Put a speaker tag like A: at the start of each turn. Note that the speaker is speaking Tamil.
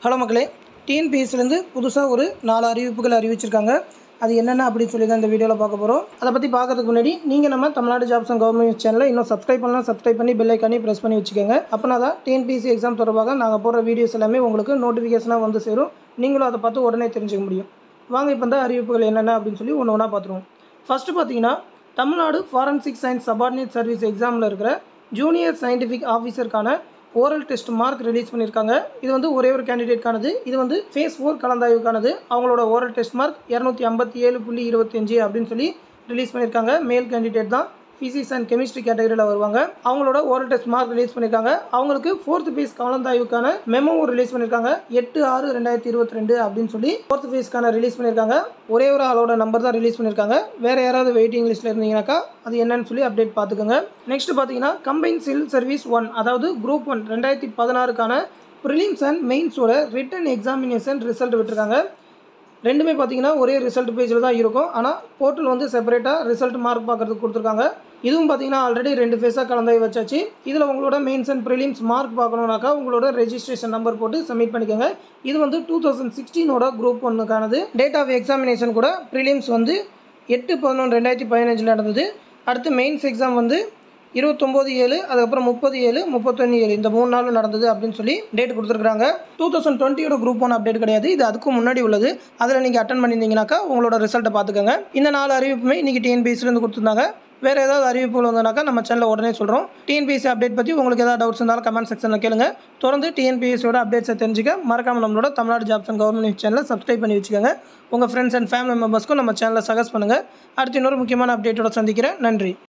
A: ஹலோ மக்களே டிஎன்பிஎஸ்சிலேருந்து புதுசாக ஒரு நாலு அறிவிப்புகள் அறிவிச்சிருக்காங்க அது என்னென்ன அப்படின்னு சொல்லி தான் இந்த வீடியோவில் பார்க்க போகிறோம் அதை பற்றி பார்க்கறதுக்கு முன்னாடி நீங்கள் நம்ம தமிழ்நாடு ஜாப்ஸ் அண்ட் கவர்மெண்ட் சேனலை இன்னும் சப்ஸ்கிரைப் பண்ணலாம் சப்ஸ்கிரைப் பண்ணி பெல் ஐக்கானே ப்ரெஸ் பண்ணி வச்சுக்கோங்க அப்போனா தான் டிஎன்பிஎஸ்சி எக்ஸாம் தொடர்பாக நாங்கள் போடுற வீடியோஸ் எல்லாமே உங்களுக்கு நோட்டிஃபிகேஷனாக வந்து சேரும் நீங்களும் அதை பார்த்து உடனே தெரிஞ்சுக்க முடியும் வாங்க இப்போ இந்த அறிவிப்புகள் என்னென்ன அப்படின்னு சொல்லி ஒன்று ஒன்றா பார்த்துருவோம் ஃபஸ்ட்டு பார்த்தீங்கன்னா Tamil Nadu forensic science subordinate service எக்ஸாமில் இருக்கிற ஜூனியர் சயின்டிஃபிக் ஆஃபீஸருக்கான ஓரல் டெஸ்ட் மார்க் ரிலீஸ் பண்ணியிருக்காங்க இது வந்து ஒரே ஒரு கேண்டிடேட்கானது இது வந்து ஃபேஸ் ஃபோர் கலந்தாய்வுக்கானது அவங்களோட ஓரல் டெஸ்ட் மார்க் இரநூத்தி ஐம்பத்தி ஏழு புள்ளி இருபத்தஞ்சு அப்படின்னு சொல்லி ரிலீஸ் பண்ணியிருக்காங்க மேல் கேண்டிடேட் தான் ஃபிசிக்ஸ் அண்ட் கெமிஸ்ட்ரி கேட்டகரியில் வருவாங்க அவங்களோட ஓரல் டெஸ்ட் மார்க் ரிலீஸ் பண்ணியிருக்காங்க அவங்களுக்கு ஃபோர்த் ஃபேஸ் கலந்தாய்வுக்கான மெமோவும் ரிலீஸ் பண்ணியிருக்காங்க எட்டு ஆறு ரெண்டாயிரத்தி இருபத்தி ரெண்டு அப்படின்னு சொல்லி ஃபோர்த் ஃபேஸ்க்கான ரிலீஸ் பண்ணியிருக்காங்க ஒரே ஒரு ஆளோட நம்பர் தான் ரிலீஸ் பண்ணியிருக்காங்க வேறு யாராவது வெயிட்டிங் லிஸ்ட்டில் இருந்தீங்கன்னாக்கா அது என்னன்னு சொல்லி அப்டேட் பார்த்துக்கோங்க நெக்ஸ்ட் பார்த்தீங்கன்னா கம்பைன் சிவில் சர்வீஸ் ஒன் அதாவது குரூப் ஒன் ரெண்டாயிரத்தி பதினாறுக்கான ப்ரிலிம்ஸ் அண்ட் மெயின்ஸோட ரிட்டன் எக்ஸாமினேஷன் ரிசல்ட் விட்டுருக்காங்க ரெண்டுமே பார்த்தீங்கன்னா ஒரே ரிசல்ட் பேஜில் தான் இருக்கும் ஆனால் போர்ட்டல் வந்து செப்பரேட்டாக ரிசல்ட் மார்க் பார்க்குறதுக்கு கொடுத்துருக்காங்க இதுவும் பார்த்தீங்கன்னா ஆல்ரெடி ரெண்டு ஃபேஸாக கலந்தாய் வச்சாச்சு இதில் உங்களோட மெயின்ஸ் அண்ட் ப்ரிலிம்ஸ் மார்க் பார்க்கணுன்னாக்கா உங்களோட ரெஜிஸ்ட்ரேஷன் நம்பர் போட்டு சப்மிட் பண்ணிக்கோங்க இது வந்து டூ தௌசண்ட் சிக்ஸ்டீனோட குரூப் ஒன்றுக்கானது டேட் ஆஃப் எக்ஸாமினேஷன் கூட ப்ரிலிம்ஸ் வந்து எட்டு பதினொன்று ரெண்டாயிரத்தி பதினஞ்சில் நடந்தது அடுத்து மெயின்ஸ் எக்ஸாம் வந்து இருபத்தொம்போது ஏழு அதுக்கப்புறம் முப்பது ஏழு முப்பத்தொன்று ஏழு இந்த மூணு நாள் நடந்தது அப்படின்னு சொல்லி டேட் கொடுத்துருக்காங்க டூ தௌசண்ட் டுவெண்ட்டியோட குரூப் ஒன் அப்டேட் கிடையாது இது அதுக்கும் முன்னாடி உள்ளது அதில் நீங்கள் அட்டன் பண்ணியிருந்தீங்கன்னாக்கா உங்களோட ரிசல்ட்டை பார்த்துக்கோங்க இந்த நாலு அறிவிப்புமே இன்றைக்கி டிஎன்பிஎஸ்சிலேருந்து கொடுத்துருந்தாங்க வேறு ஏதாவது அறிவிப்புகள் வந்தனாக்கா நம்ம சேனலில் உடனே சொல்கிறோம் டிஎன்பிஎஸ்சி அப்டேட் பற்றி உங்களுக்கு ஏதாவது டவுட்ஸ் இருந்தாலும் கமெண்ட் செக்ஷனில் கேளுங்க தொடர்ந்து டிஎன்பிஎஸ்சியோட அப்டேட்ஸை தெரிஞ்சுக்க மறக்காமல் நம்மளோட Tamil Nadu jobs and government news சேனலை சப்ஸ்கிரைப் பண்ணி வச்சுக்கோங்க உங்கள் ஃப்ரெண்ட்ஸ் அண்ட் ஃபேமிலி மெம்பர்ஸ்க்கும் நம்ம சேனலை சஜஸ்ட் பண்ணுங்கள் அடுத்து இன்னொரு முக்கியமான அப்டேட்டோட சந்திக்கிறேன் நன்றி